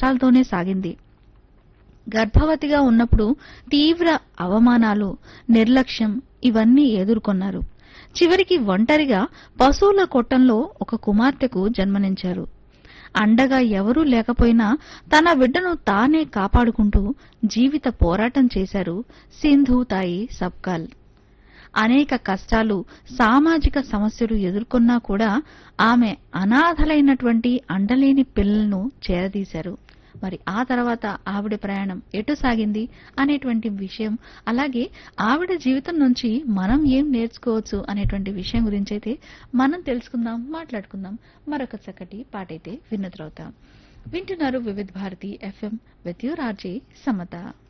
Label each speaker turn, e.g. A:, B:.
A: కష్టాలతోనే సాగింది గర్భవతిగా ఉన్నప్పుడు తీవ్ర అవమానాలు నిర్లక్ష్యం ఇవన్నీ ఎదుర్కొన్నారు చివరికి ఒంటరిగా పశువుల కొట్టంలో ఒక కుమార్తెకు జన్మనించారు అండగా ఎవరూ లేకపోయినా తన బిడ్డను తానే కాపాడుకుంటూ జీవిత పోరాటం చేశారు సింధు తాయి సబ్కాల్ అనేక కష్టాలు సామాజిక సమస్యలు ఎదుర్కొన్నా కూడా ఆమె అనాథలైనటువంటి అండలేని పిల్లలను చేరదీశారు మరి ఆ తర్వాత ఆవిడ ప్రయాణం ఎటు సాగింది అనేటువంటి విషయం అలాగే ఆవిడ జీవితం నుంచి మనం ఏం నేర్చుకోవచ్చు అనేటువంటి విషయం గురించి అయితే మనం తెలుసుకుందాం మాట్లాడుకుందాం మరొక చక్కటి పాటైతే విన్న తర్వాత వింటున్నారు Vividh Bharati FM with your RJ Samata